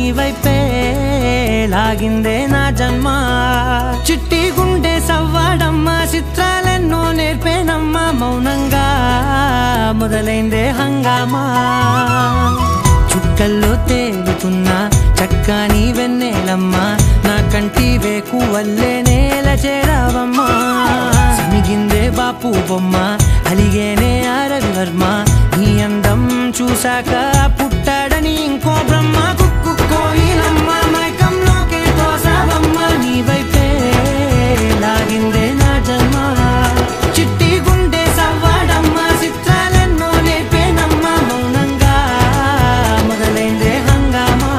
వైపే లాగిందే నా జన్మ చిట్టి గుండె సవ్వాడమ్మా చిత్రాలెన్నో నేర్పేనమ్మా మౌనంగా మొదలైందే హంగామా చుక్కల్లో తేలుతున్న చక్కని వెన్నెలమ్మా నా కంటి వేకు వల్లే నేల చేరావమ్మా సమిగిందే బాపు బొమ్మ అలిగేనే అరవి వర్మ నీ అందం చూశాక పుట్టాడని ఇంకో బ్రహ్మ కుక్కు కోయిలమ్మ మైకంలోకే తోసావమ్మ నీ వైపే లాగిందే నా జన్మ చిట్టి గుండె సవ్వాడమ్మ చిత్రాలెన్నో నేర్పేనమ్మ మౌనంగా మొదలైందే హంగామా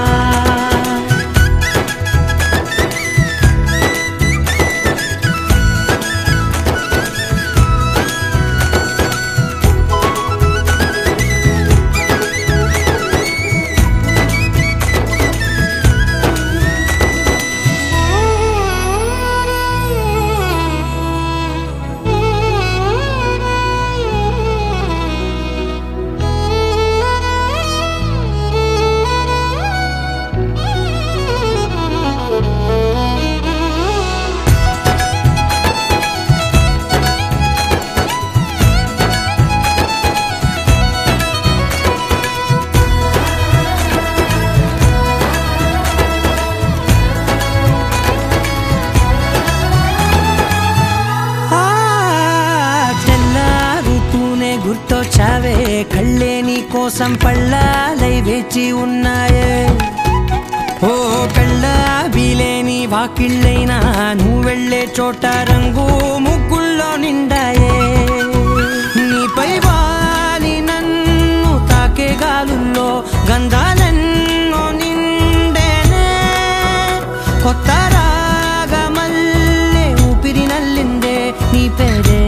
ఆ, తెల్లారుతూనే గుర్తొచ్చావే కళ్ళే నీ కోసం పళ్ళాలై వేచి ఉన్నాయే ఓ కళ్ళ వీలేని వాకిళ్ళైనా నువ్వు వెళ్ళే చోట రంగు ముగ్గుల్లో నిండాయే నీపై వాలి నన్ను తాకే గాలుల్లో గంధాలెన్నో నిండేనే కొత్త రాగమల్లే ఊపిరి నల్లిందే నీ పేరే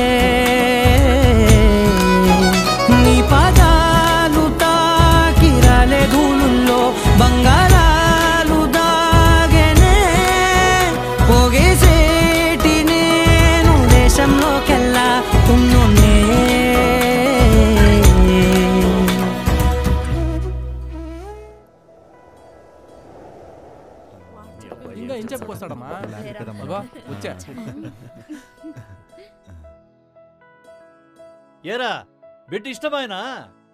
నీ పాదాలు తాకి రాలే ధూళుల్లో బంగారాలు దాగెనే పోగేసేటి నేను దేశంలోకెల్లా ఉన్నోనే ఇంకా ఏం చెప్పుకొస్తాడమ్మా అగో, వచ్చా ఏరా బిడ్డ ఇష్టమైనా